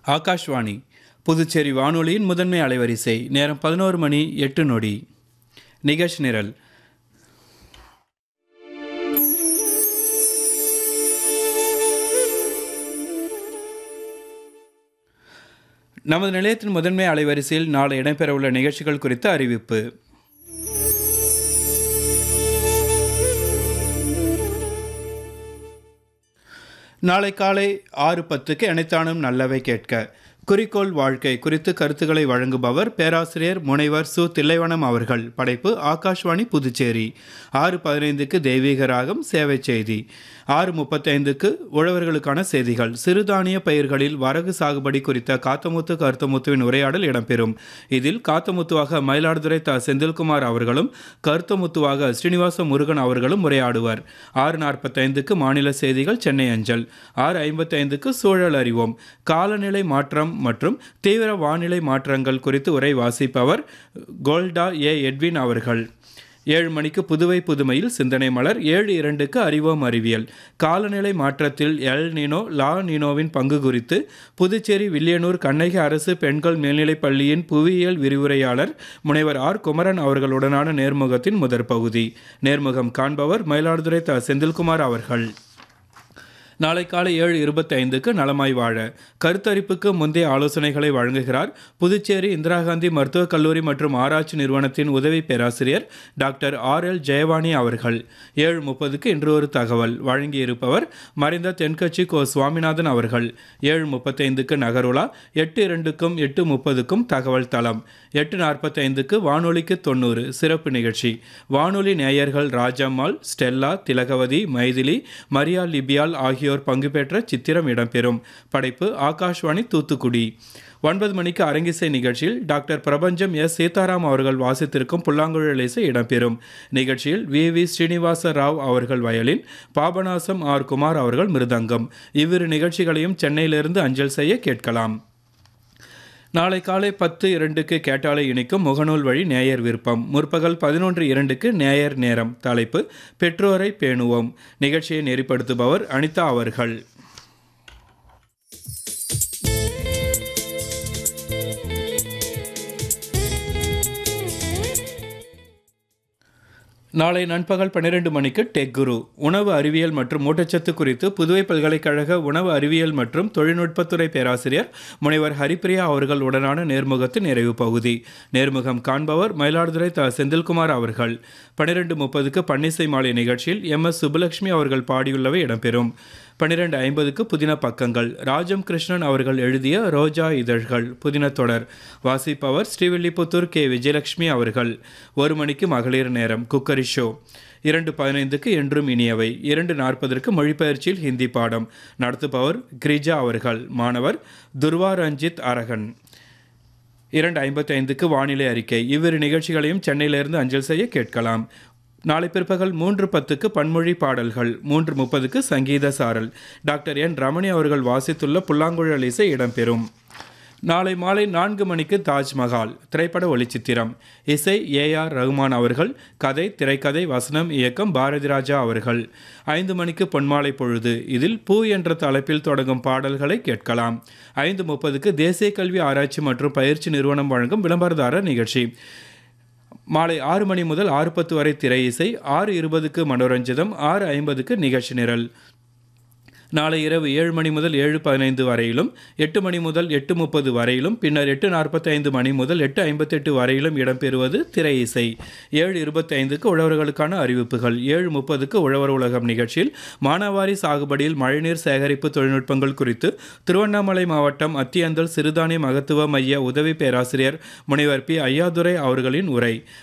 ஆகாஷ்வாணி புதுச்சேரி வானொலியின் முதன்மை அலைவரிசை நேரம் பதினோரு மணி எட்டு நொடி நிகழ்ச்சி நிரல் நமது நிலையத்தின் முதன்மை அலைவரிசையில் நாளை இடம்பெறவுள்ள நிகழ்ச்சிகள் குறித்த அறிவிப்பு நாளை காலை ஆறு பத்துக்கு இணைத்தானும் நல்லவை கேட்க குறிக்கோள் வாழ்க்கை குறித்து கருத்துக்களை வழங்குபவர் பேராசிரியர் முனைவர் சு தில்லைவனம் அவர்கள் படைப்பு ஆகாஷ்வாணி புதுச்சேரி ஆறு பதினைந்துக்கு தெய்வீக ராகம் சேவை செய்தி ஆறு முப்பத்தைந்துக்கு உழவர்களுக்கான செய்திகள் சிறுதானிய பயிர்களில் வரகு சாகுபடி குறித்த காத்தமுத்து கருத்தமுத்துவின் உரையாடல் இடம்பெறும் இதில் காத்தமுத்துவாக மயிலாடுதுறை த செந்தில்குமார் அவர்களும் கருத்தமுத்துவாக ஸ்ரீனிவாச முருகன் அவர்களும் உரையாடுவர் ஆறு நாற்பத்தைந்துக்கு மாநில செய்திகள் சென்னை அஞ்சல் ஆறு ஐம்பத்தைந்துக்கு சூழல் அறிவோம் காலநிலை மாற்றம் மற்றும் தீவிர வானிலை மாற்றங்கள் குறித்து உரை வாசிப்பவர் கோல்டா ஏ எட்வின் அவர்கள் ஏழு மணிக்கு புதுவை புதுமையில் சிந்தனை மலர் ஏழு இரண்டுக்கு அறிவோம் அறிவியல் காலநிலை மாற்றத்தில் எல் நினோ லா நினோவின் பங்கு குறித்து புதுச்சேரி வில்லியனூர் கண்ணகி அரசு பெண்கள் மேல்நிலைப் பள்ளியின் புவியியல் விரிவுரையாளர் முனைவர் ஆர் குமரன் அவர்களுடனான நேர்முகத்தின் முதற் பகுதி நேர்முகம் காண்பவர் மயிலாடுதுறை த செந்தில்குமார் அவர்கள் நாளை காலை ஏழு இருபத்தி ஐந்துக்கு நலமாய் வாழ கருத்தரிப்புக்கு முந்தைய ஆலோசனைகளை வழங்குகிறார் புதுச்சேரி இந்திரா காந்தி மருத்துவக் கல்லூரி மற்றும் ஆராய்ச்சி நிறுவனத்தின் உதவி பேராசிரியர் டாக்டர் ஆர் எல் ஜெயவாணி அவர்கள் ஏழு முப்பதுக்கு இன்று ஒரு தகவல் வழங்கியிருப்பவர் மறைந்த தென்கட்சி கோ சுவாமிநாதன் அவர்கள் ஏழு முப்பத்தைந்துக்கு நகருலா எட்டு இரண்டுக்கும் எட்டு முப்பதுக்கும் தகவல் தளம் எட்டு நாற்பத்தைந்துக்கு வானொலிக்கு தொண்ணூறு சிறப்பு நிகழ்ச்சி வானொலி நேயர்கள் ராஜம்மாள் ஸ்டெல்லா திலகவதி மைதிலி மரியா லிபியால் ஆகியோர் பங்கு பெற்ற சித்திரம் இடம்பெறும் படைப்பு ஆகாஷ்வாணி தூத்துக்குடி ஒன்பது மணிக்கு அரங்கிசை நிகழ்ச்சியில் டாக்டர் பிரபஞ்சம் எஸ் சீதாராம் அவர்கள் வாசித்திருக்கும் புல்லாங்குழல் இசை இடம்பெறும் நிகழ்ச்சியில் வி வி ஸ்ரீனிவாச ராவ் அவர்கள் வயலின் பாபநாசம் ஆர் குமார் அவர்கள் மிருதங்கம் இவ்விரு நிகழ்ச்சிகளையும் சென்னையிலிருந்து அஞ்சல் செய்ய கேட்கலாம் நாளை காலை பத்து இரண்டுக்கு கேட்டாலை இணைக்கும் முகநூல் வழி நேயர் விருப்பம் முற்பகல் பதினொன்று இரண்டுக்கு நேயர் நேரம் தலைப்பு பெற்றோரை பேணுவோம் நிகழ்ச்சியை நெறிப்படுத்துபவர் அனிதா அவர்கள் நாளை நண்பகல் பன்னிரண்டு மணிக்கு டெக் குரு உணவு அறிவியல் மற்றும் ஊட்டச்சத்து குறித்து புதுவை பல்கலைக்கழக உணவு அறிவியல் மற்றும் தொழில்நுட்பத்துறை பேராசிரியர் முனைவர் ஹரிப்பிரியா அவர்கள் உடனான நேர்முகத்தின் நிறைவு பகுதி நேர்முகம் காண்பவர் மயிலாடுதுறை த செந்தில்குமார் அவர்கள் பன்னிரெண்டு முப்பதுக்கு பன்னிசை மாலை நிகழ்ச்சியில் எம் எஸ் சுப்புலட்சுமி அவர்கள் பாடியுள்ளவை இடம்பெறும் பன்னிரெண்டு ஐம்பதுக்கு புதின பக்கங்கள் ராஜம் கிருஷ்ணன் அவர்கள் எழுதிய ரோஜா இதழ்கள் புதின தொடர் வாசிப்பவர் ஸ்ரீவில்லிபுத்தூர் கே விஜயலட்சுமி அவர்கள் ஒரு மணிக்கு மகளிர் நேரம் குக்கரி ஷோ இரண்டு பதினைந்துக்கு என்றும் இனியவை இரண்டு நாற்பதற்கு மொழிபெயர்ச்சியில் ஹிந்தி பாடம் நடத்துபவர் கிரிஜா அவர்கள் மாணவர் துர்வா ரஞ்சித் அரகன் இரண்டு ஐம்பத்தைந்துக்கு வானிலை அறிக்கை இவ்விரு நிகழ்ச்சிகளையும் சென்னையிலிருந்து அஞ்சல் செய்ய கேட்கலாம் நாளை பிற்பகல் மூன்று பத்துக்கு பன்மொழி பாடல்கள் மூன்று முப்பதுக்கு சங்கீத சாரல் டாக்டர் என் ரமணி அவர்கள் வாசித்துள்ள புல்லாங்குழல் இசை இடம்பெறும் நாளை மாலை நான்கு மணிக்கு தாஜ்மஹால் திரைப்பட ஒளிச்சித்திரம் இசை ஏ ஆர் ரகுமான் அவர்கள் கதை திரைக்கதை வசனம் இயக்கம் பாரதி ராஜா அவர்கள் ஐந்து மணிக்கு பொன்மாலை பொழுது இதில் பூ என்ற தலைப்பில் தொடங்கும் பாடல்களை கேட்கலாம் ஐந்து முப்பதுக்கு தேசிய கல்வி ஆராய்ச்சி மற்றும் பயிற்சி நிறுவனம் வழங்கும் விளம்பரதாரர் நிகழ்ச்சி மாலை ஆறு மணி முதல் ஆறு பத்து வரை திரை இசை ஆறு இருபதுக்கு மனோரஞ்சிதம் ஆறு ஐம்பதுக்கு நிகழ்ச்சி நிரல் நாளை இரவு ஏழு மணி முதல் ஏழு பதினைந்து வரையிலும் எட்டு மணி முதல் எட்டு முப்பது வரையிலும் பின்னர் எட்டு நாற்பத்தைந்து மணி முதல் எட்டு ஐம்பத்தெட்டு வரையிலும் இடம்பெறுவது திரை இசை ஏழு இருபத்தைந்துக்கு உழவர்களுக்கான அறிவிப்புகள் ஏழு முப்பதுக்கு உழவர் உலகம் நிகழ்ச்சியில் மானாவாரி சாகுபடியில் மழைநீர் சேகரிப்பு தொழில்நுட்பங்கள் குறித்து திருவண்ணாமலை மாவட்டம் அத்தியந்தல் சிறுதானிய மகத்துவ மைய உதவி பேராசிரியர் முனைவர் பி ஐயாதுரை அவர்களின் உரை